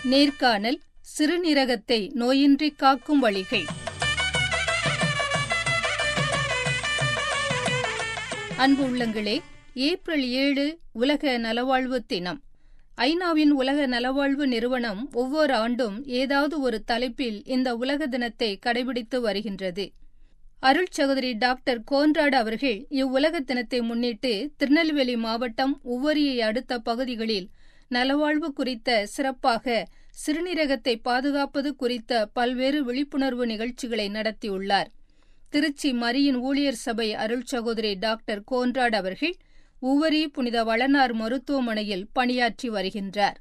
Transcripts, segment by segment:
நேர்காணல் சிறுநீரகத்தை நோயின்றி காக்கும் வழிகள் அன்பு உள்ளங்களே ஏப்ரல் ஏழு உலக நலவாழ்வு தினம் ஐநாவின் உலக நலவாழ்வு நிறுவனம் ஒவ்வொரு ஆண்டும் ஏதாவது ஒரு தலைப்பில் இந்த உலக தினத்தை கடைபிடித்து வருகின்றது அருள் சகோதரி டாக்டர் கோன்ராடு அவர்கள் இவ்வுலக தினத்தை முன்னிட்டு திருநெல்வேலி மாவட்டம் உவ்வரியை அடுத்த பகுதிகளில் நலவாழ்வு குறித்த சிறப்பாக சிறுநீரகத்தை பாதுகாப்பது குறித்த பல்வேறு விழிப்புணர்வு நிகழ்ச்சிகளை நடத்தியுள்ளார் திருச்சி மரியின் ஊழியர் சபை அருள் சகோதரி டாக்டர் கோன்ராட் அவர்கள் உவரி புனித வளனார் மருத்துவமனையில் பணியாற்றி வருகின்றார்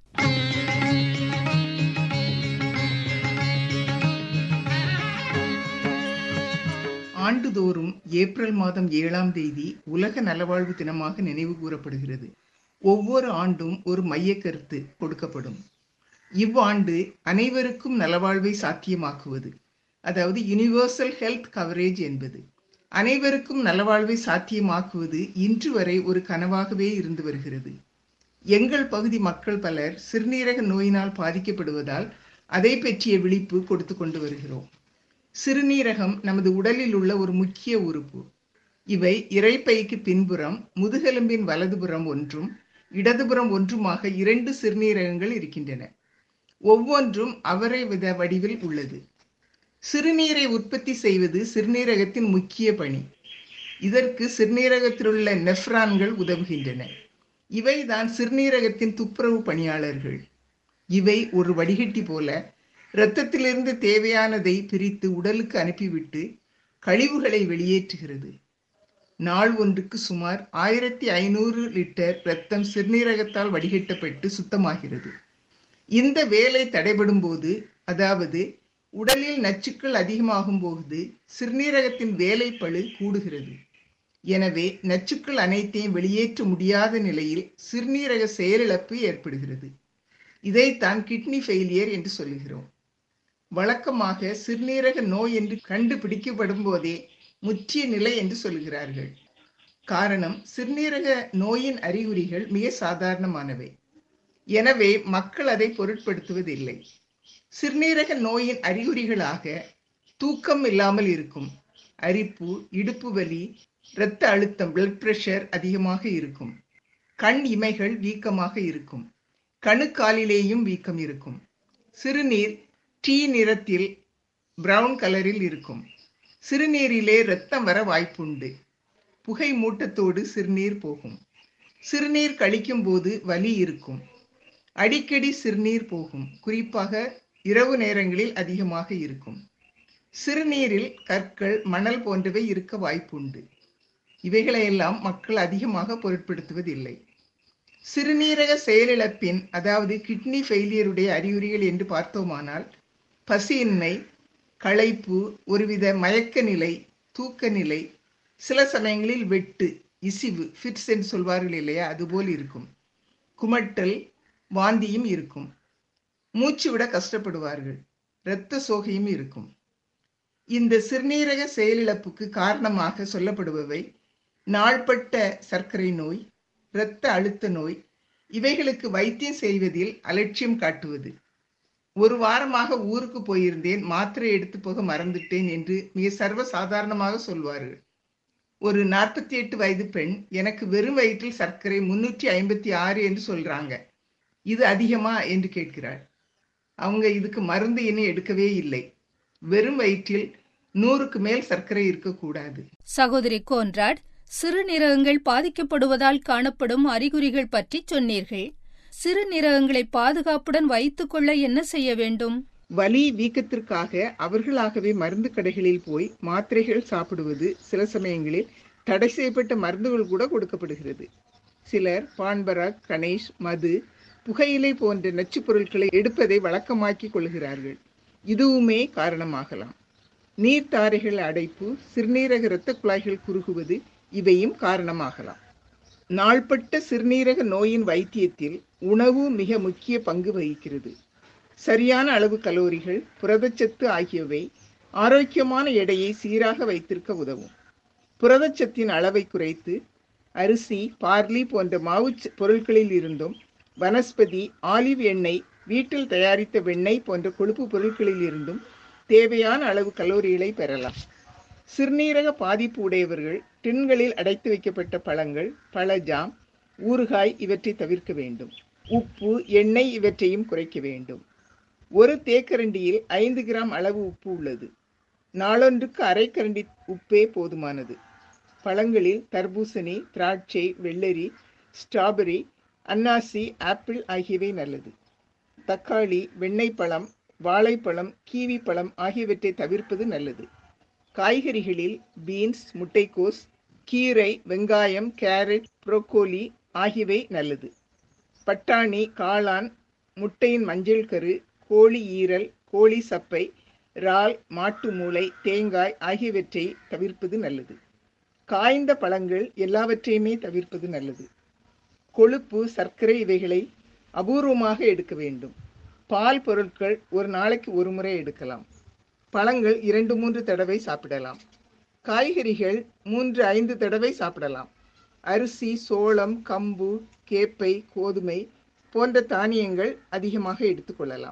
ஆண்டுதோறும் ஏப்ரல் மாதம் ஏழாம் தேதி உலக நலவாழ்வு தினமாக நினைவு கூறப்படுகிறது ஒவ்வொரு ஆண்டும் ஒரு மைய கருத்து கொடுக்கப்படும் இவ்வாண்டு அனைவருக்கும் நலவாழ்வை சாத்தியமாக்குவது அதாவது யுனிவர்சல் ஹெல்த் கவரேஜ் என்பது அனைவருக்கும் நலவாழ்வை சாத்தியமாக்குவது இன்று வரை ஒரு கனவாகவே இருந்து வருகிறது எங்கள் பகுதி மக்கள் பலர் சிறுநீரக நோயினால் பாதிக்கப்படுவதால் அதை பற்றிய விழிப்பு கொடுத்து கொண்டு வருகிறோம் சிறுநீரகம் நமது உடலில் உள்ள ஒரு முக்கிய உறுப்பு இவை இறைப்பைக்கு பின்புறம் முதுகெலும்பின் வலதுபுறம் ஒன்றும் இடதுபுறம் ஒன்றுமாக இரண்டு சிறுநீரகங்கள் இருக்கின்றன ஒவ்வொன்றும் அவரை வித வடிவில் உள்ளது சிறுநீரை உற்பத்தி செய்வது சிறுநீரகத்தின் முக்கிய பணி இதற்கு சிறுநீரகத்திலுள்ள நெஃப்ரான்கள் உதவுகின்றன இவைதான் சிறுநீரகத்தின் துப்புரவு பணியாளர்கள் இவை ஒரு வடிகட்டி போல இரத்தத்திலிருந்து தேவையானதை பிரித்து உடலுக்கு அனுப்பிவிட்டு கழிவுகளை வெளியேற்றுகிறது நாள் ஒன்றுக்கு சுமார் ஆயிரத்தி ஐநூறு லிட்டர் இரத்தம் சிறுநீரகத்தால் வடிகட்டப்பட்டு சுத்தமாகிறது இந்த வேலை தடைபடும் போது அதாவது உடலில் நச்சுக்கள் அதிகமாகும் போது சிறுநீரகத்தின் வேலைப்பழு கூடுகிறது எனவே நச்சுக்கள் அனைத்தையும் வெளியேற்ற முடியாத நிலையில் சிறுநீரக செயலிழப்பு ஏற்படுகிறது இதைத்தான் கிட்னி ஃபெயிலியர் என்று சொல்லுகிறோம் வழக்கமாக சிறுநீரக நோய் என்று கண்டுபிடிக்கப்படும் போதே முற்றிய நிலை என்று சொல்கிறார்கள் காரணம் சிறுநீரக நோயின் அறிகுறிகள் மிக சாதாரணமானவை எனவே மக்கள் அதை பொருட்படுத்துவதில்லை சிறுநீரக நோயின் அறிகுறிகளாக தூக்கம் இல்லாமல் இருக்கும் அரிப்பு இடுப்பு வலி இரத்த அழுத்தம் பிளட் பிரஷர் அதிகமாக இருக்கும் கண் இமைகள் வீக்கமாக இருக்கும் கணுக்காலிலேயும் வீக்கம் இருக்கும் சிறுநீர் டீ நிறத்தில் பிரவுன் கலரில் இருக்கும் சிறுநீரிலே இரத்தம் வர வாய்ப்புண்டு புகை மூட்டத்தோடு சிறுநீர் போகும் சிறுநீர் கழிக்கும் போது வலி இருக்கும் அடிக்கடி சிறுநீர் போகும் குறிப்பாக இரவு நேரங்களில் அதிகமாக இருக்கும் சிறுநீரில் கற்கள் மணல் போன்றவை இருக்க வாய்ப்புண்டு இவைகளையெல்லாம் மக்கள் அதிகமாக பொருட்படுத்துவதில்லை சிறுநீரக செயலிழப்பின் அதாவது கிட்னி ஃபெயிலியருடைய அறிகுறிகள் என்று பார்த்தோமானால் பசியின்மை களைப்பு ஒருவித மயக்க நிலை தூக்க நிலை சில சமயங்களில் வெட்டு இசிவு ஃபிட்ஸ் என்று சொல்வார்கள் இல்லையா அதுபோல் இருக்கும் குமட்டல் வாந்தியும் இருக்கும் மூச்சு விட கஷ்டப்படுவார்கள் இரத்த சோகையும் இருக்கும் இந்த சிறுநீரக செயலிழப்புக்கு காரணமாக சொல்லப்படுபவை நாள்பட்ட சர்க்கரை நோய் இரத்த அழுத்த நோய் இவைகளுக்கு வைத்தியம் செய்வதில் அலட்சியம் காட்டுவது ஒரு வாரமாக ஊருக்கு போயிருந்தேன் மாத்திரை எடுத்து போக மறந்துட்டேன் என்று மிக சர்வ சாதாரணமாக சொல்வார்கள் ஒரு நாற்பத்தி எட்டு வயது பெண் எனக்கு வெறும் வயிற்றில் சர்க்கரை முன்னூற்றி ஐம்பத்தி ஆறு என்று சொல்றாங்க இது அதிகமா என்று கேட்கிறாள் அவங்க இதுக்கு மருந்து இன்னும் எடுக்கவே இல்லை வெறும் வயிற்றில் நூறுக்கு மேல் சர்க்கரை இருக்கக்கூடாது சகோதரி கோன்ராட் சிறுநீரகங்கள் பாதிக்கப்படுவதால் காணப்படும் அறிகுறிகள் பற்றி சொன்னீர்கள் சிறுநீரகங்களை பாதுகாப்புடன் வைத்துக் கொள்ள என்ன செய்ய வேண்டும் வலி வீக்கத்திற்காக அவர்களாகவே மருந்து கடைகளில் போய் மாத்திரைகள் சாப்பிடுவது சில சமயங்களில் தடை செய்யப்பட்ட மருந்துகள் கூட கொடுக்கப்படுகிறது சிலர் பான்பராக் கணேஷ் மது புகையிலை போன்ற நச்சுப் பொருட்களை எடுப்பதை வழக்கமாக்கிக் கொள்கிறார்கள் இதுவுமே காரணமாகலாம் நீர்த்தாரைகள் அடைப்பு சிறுநீரக இரத்த குழாய்கள் குறுகுவது இவையும் காரணமாகலாம் நாள்பட்ட சிறுநீரக நோயின் வைத்தியத்தில் உணவு மிக முக்கிய பங்கு வகிக்கிறது சரியான அளவு கலோரிகள் புரதச்சத்து ஆகியவை ஆரோக்கியமான எடையை சீராக வைத்திருக்க உதவும் புரதச்சத்தின் அளவை குறைத்து அரிசி பார்லி போன்ற மாவு பொருட்களில் இருந்தும் வனஸ்பதி ஆலிவ் எண்ணெய் வீட்டில் தயாரித்த வெண்ணெய் போன்ற கொழுப்பு பொருட்களில் இருந்தும் தேவையான அளவு கலோரிகளை பெறலாம் சிறுநீரக பாதிப்பு உடையவர்கள் டின்களில் அடைத்து வைக்கப்பட்ட பழங்கள் பழ ஜாம் ஊறுகாய் இவற்றை தவிர்க்க வேண்டும் உப்பு எண்ணெய் இவற்றையும் குறைக்க வேண்டும் ஒரு தேக்கரண்டியில் ஐந்து கிராம் அளவு உப்பு உள்ளது நாளொன்றுக்கு அரை கரண்டி உப்பே போதுமானது பழங்களில் தர்பூசணி திராட்சை வெள்ளரி ஸ்ட்ராபெரி அன்னாசி ஆப்பிள் ஆகியவை நல்லது தக்காளி வெண்ணெய் பழம் வாழைப்பழம் கீவி பழம் ஆகியவற்றை தவிர்ப்பது நல்லது காய்கறிகளில் பீன்ஸ் முட்டைக்கோஸ் கீரை வெங்காயம் கேரட் புரோக்கோலி ஆகியவை நல்லது பட்டாணி காளான் முட்டையின் மஞ்சள் கரு கோழி ஈரல் கோழி சப்பை இறால் மாட்டு மூளை தேங்காய் ஆகியவற்றை தவிர்ப்பது நல்லது காய்ந்த பழங்கள் எல்லாவற்றையுமே தவிர்ப்பது நல்லது கொழுப்பு சர்க்கரை இவைகளை அபூர்வமாக எடுக்க வேண்டும் பால் பொருட்கள் ஒரு நாளைக்கு ஒரு முறை எடுக்கலாம் பழங்கள் இரண்டு மூன்று தடவை சாப்பிடலாம் காய்கறிகள் மூன்று ஐந்து தடவை சாப்பிடலாம் அரிசி சோளம் கம்பு கேப்பை கோதுமை போன்ற தானியங்கள் அதிகமாக எடுத்துக்கொள்ளலாம்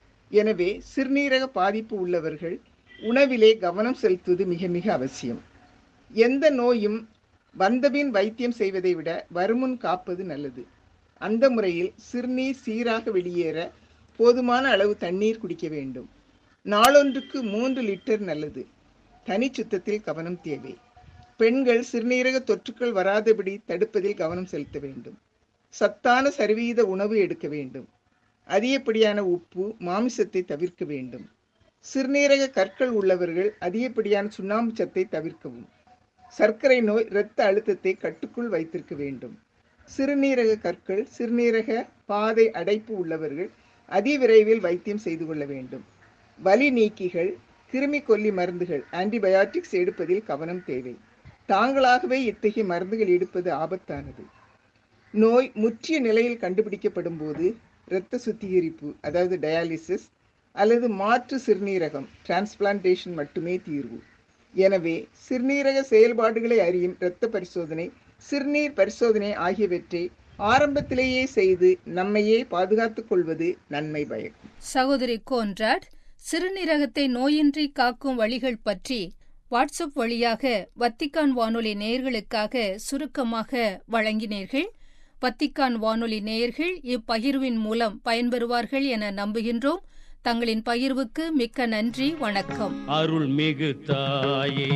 எனவே சிறுநீரக பாதிப்பு உள்ளவர்கள் உணவிலே கவனம் செலுத்துவது மிக மிக அவசியம் எந்த நோயும் வந்தபின் வைத்தியம் செய்வதை விட வருமுன் காப்பது நல்லது அந்த முறையில் சிறுநீர் சீராக வெளியேற போதுமான அளவு தண்ணீர் குடிக்க வேண்டும் நாளொன்றுக்கு மூன்று லிட்டர் நல்லது தனி சுத்தத்தில் கவனம் தேவை பெண்கள் சிறுநீரக தொற்றுக்கள் வராதபடி தடுப்பதில் கவனம் செலுத்த வேண்டும் சத்தான சரிவீத உணவு எடுக்க வேண்டும் அதிகப்படியான உப்பு மாமிசத்தை தவிர்க்க வேண்டும் சிறுநீரக கற்கள் உள்ளவர்கள் அதிகப்படியான சுண்ணாம்பு சத்தை தவிர்க்கவும் சர்க்கரை நோய் இரத்த அழுத்தத்தை கட்டுக்குள் வைத்திருக்க வேண்டும் சிறுநீரக கற்கள் சிறுநீரக பாதை அடைப்பு உள்ளவர்கள் அதிவிரைவில் வைத்தியம் செய்து கொள்ள வேண்டும் வலி நீக்கிகள் கிருமி கொல்லி மருந்துகள் ஆன்டிபயாட்டிக்ஸ் எடுப்பதில் கவனம் தேவை தாங்களாகவே இத்தகைய மருந்துகள் எடுப்பது ஆபத்தானது நோய் முற்றிய நிலையில் கண்டுபிடிக்கப்படும் போது இரத்த சுத்திகரிப்பு அதாவது டயாலிசிஸ் அல்லது மாற்று சிறுநீரகம் டிரான்ஸ்பிளான்டேஷன் மட்டுமே தீர்வு எனவே சிறுநீரக செயல்பாடுகளை அறியும் இரத்த பரிசோதனை சிறுநீர் பரிசோதனை ஆகியவற்றை ஆரம்பத்திலேயே செய்து நம்மையே பாதுகாத்துக் கொள்வது நன்மை பயக்கும் சகோதரி கோன்ராட் சிறுநீரகத்தை நோயின்றி காக்கும் வழிகள் பற்றி வாட்ஸ்அப் வழியாக வத்திக்கான் வானொலி நேயர்களுக்காக சுருக்கமாக வழங்கினீர்கள் வத்திக்கான் வானொலி நேயர்கள் இப்பகிர்வின் மூலம் பயன்பெறுவார்கள் என நம்புகின்றோம் தங்களின் பகிர்வுக்கு மிக்க நன்றி வணக்கம் அருள்மிகு தாயே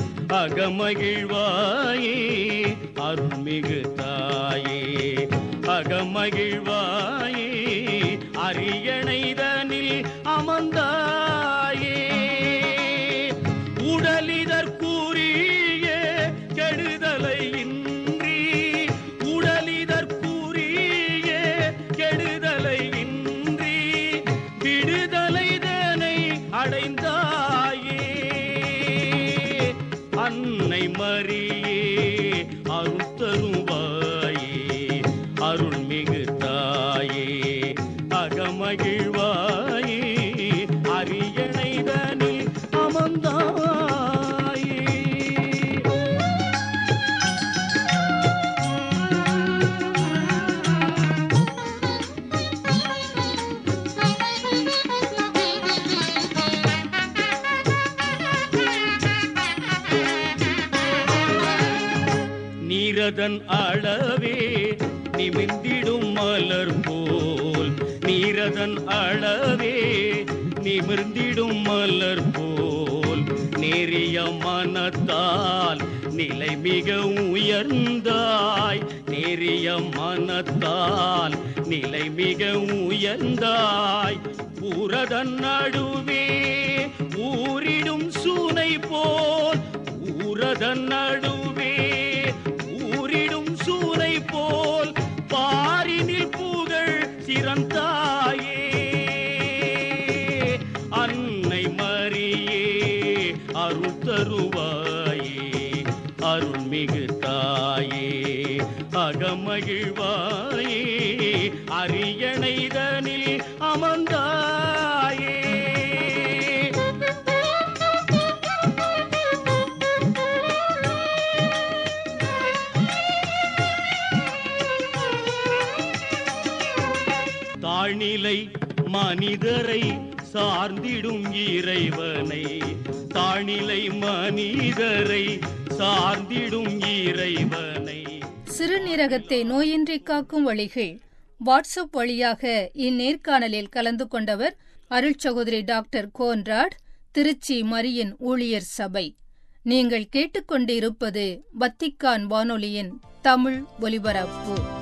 அகமகிழ்வாயே அருள்மிகு தாயே அகமகிழ்வாயே அரியணைதனில் அமர்ந்தாயே உடலிதற்குரிய கெடுதலை இன்றி உடலிதற்குரிய கெடுதலை இன்றி விடுதலைதனை அடைந்தாயே அன்னை மரியே அருள் தருவாயே அருள்மிகு தாயே அகமகிழ்வாயே அரியணைதனில் அமர்ந்தாயே நீரதன் அளவே நிமிர்ந்திடும் மலர் போல் நீரதன் அளவே நிமிர்ந்திடும் மலர் போல் நேரிய மனத்தால் நிலை மிக உயர்ந்தாய் நேரிய மனத்தால் நிலை மிக உயர்ந்தாய் பூரதன் நடுவே ஊரிடும் சூனை போல் ஊரதன் நடுவே ஊரிடும் சூனை போல் பாரினில் புகழ் சிறந்தாயே அன்னை மரியே அருள் தருவாயே அருள்மிகு தாயே அகமகிழ்வாயே அரியணைதனில் அமர்ந்தாயே தாழ்நிலை மனிதரை சார்ந்திடும் இறைவனை தாழ்நிலை மனிதரை சார்ந்திடும் இறைவனை சிறுநீரகத்தை நோயின்றி காக்கும் வழிகள் வாட்ஸ்அப் வழியாக இந்நேர்காணலில் கலந்து கொண்டவர் அருட்சகோதரி டாக்டர் கோன்ராட் திருச்சி மரியின் ஊழியர் சபை நீங்கள் கேட்டுக்கொண்டிருப்பது வத்திக்கான் வானொலியின் தமிழ் ஒலிபரப்பு